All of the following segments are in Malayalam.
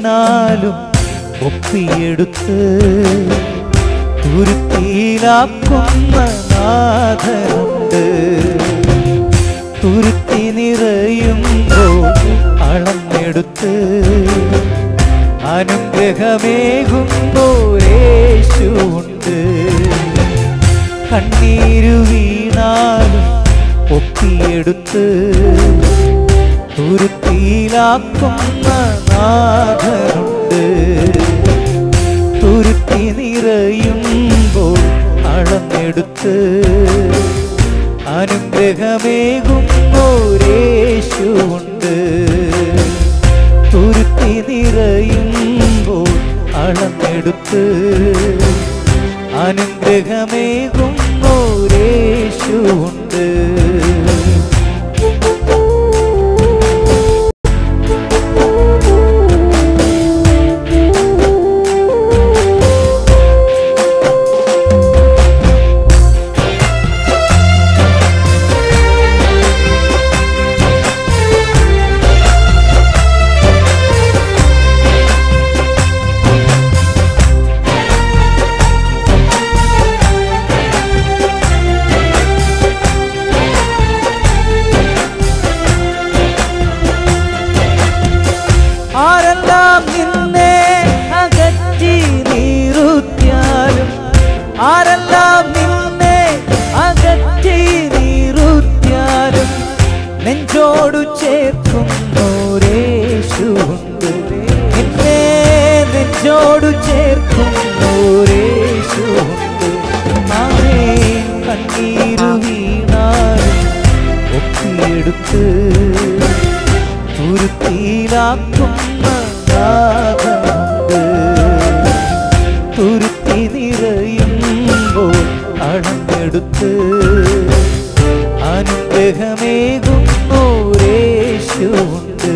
വീണാലും ഒപ്പിയെടുത്ത് തുരുത്തിയിലാക്കുന്ന നാഥനുണ്ട് തുരുത്തി നിറയുമ്പോൾ അളന്നെടുത്ത് അനുഗ്രഹമേകുന്നോരേശുണ്ട് കണ്ണീരു വീണാലും ഒപ്പിയെടുത്ത് തുരുത്തിയിലാക്കുന്ന നാഥനുണ്ട് തുരുത്തി നിറയുമ്പോൾ അളന്നെടുത്ത് അനുഗ്രഹമേകുന്നോരേശുണ്ട് തുരുത്തി നിറയുമ്പോൾ അളന്നെടുത്ത് അനുഗ്രഹമേകുന്നോരേശുണ്ട് ആരെല്ലാം നിന്നെ അകറ്റി നീറുത്തിയാലും ആരെല്ലാം നിന്നെ അകറ്റി നീറുത്തിയാലും നെഞ്ചോടു ചേർക്കുന്നോരേശുണ്ട് എന്നെ നെഞ്ചോടു ചേർക്കുന്നോരേശുണ്ട് ആമേ കണ്ണീരു വീണാലും ഒപ്പിയെടുത്ത് തുരുത്തിയിലാക്കുന്ന നാഥനുണ്ട് തുരുത്തി നിറയുമ്പോൾ അളന്നെടുത്ത് അനുഗ്രഹമേകുന്നോരേശുണ്ട്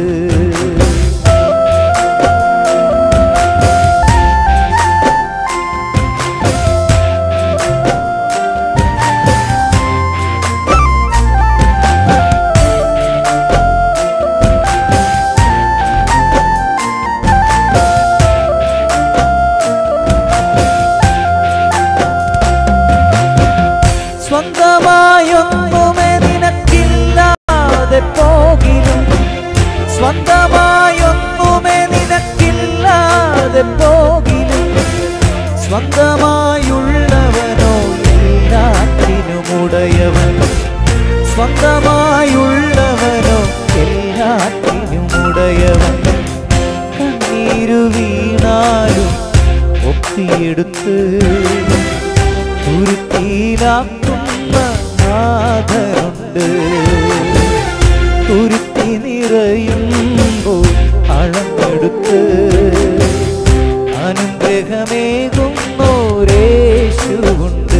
സ്വന്തമായൊന്നുമേ നിനക്കില്ലാതെ പോകിലും സ്വന്തമായൊന്നുമേ നിനക്കില്ലാതെ പോകിലും സ്വന്തമായുള്ളവനോ എല്ലാത്തിനുമുടയവൻ സ്വന്തമായുള്ളവനോ എല്ലാത്തിനുമുടയവൻ കണ്ണീരു വീണാലും ഒപ്പിയെടുത്ത് തുരുത്തിയിലാക്കുന്ന നാഥനുണ്ട് തുരുത്തി നിറയുമ്പോൾ അളന്നെടുത്ത് അനുഗ്രഹമേകുന്നോരേശുണ്ട്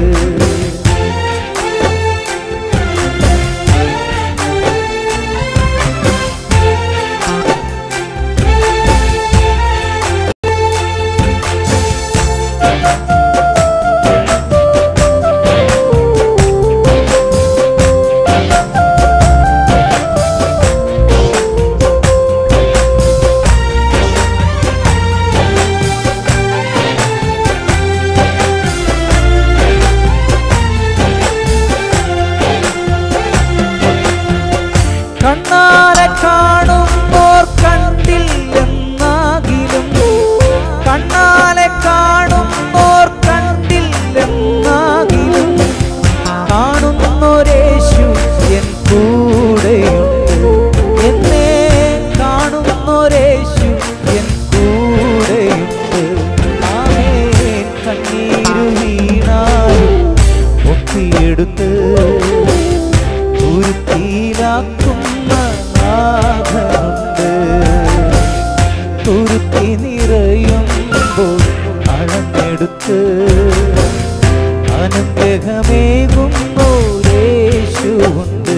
കണ്ണാലെ കാണുമ്പോർ കണ്ടില്ലെന്നാകിലും കണ്ണാലെ കാണുമ്പോർ കണ്ടില്ലെന്നാകിലും കാണുന്നൊരേശു എൻ കൂടെയുണ്ട് എന്നെ കാണുന്നൊരേശു എൻ കൂടെയുണ്ട് ആമേൻ കണ്ണീരു വീണാലും ഒപ്പിയെടുത്ത് തുരുത്തിയിലാക്കുന്ന നാഥനുണ്ട് തുരുത്തി നിറയുമ്പോൾ അളന്നെടുത്ത് അനുഗ്രഹമേകുന്നോരേശുണ്ട്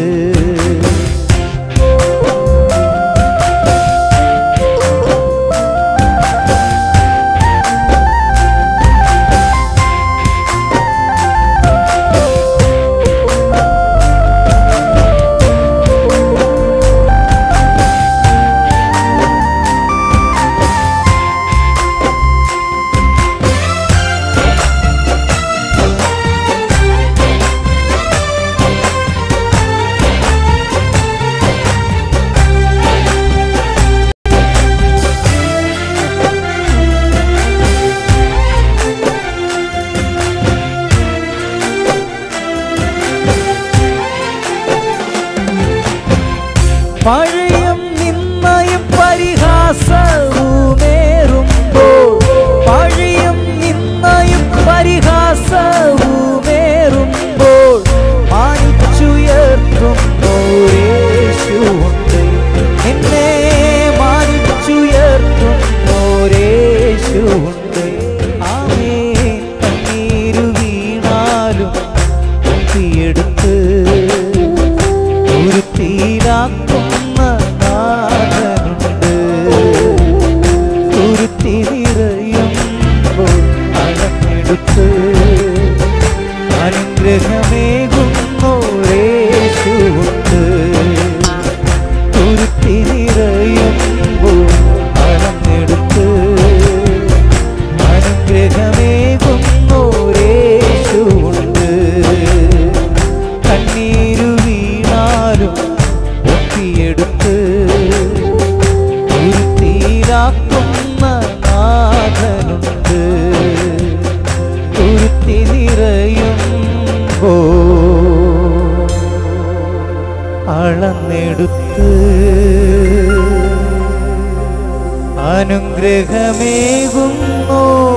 അനുഗ്രഹമേകുന്നു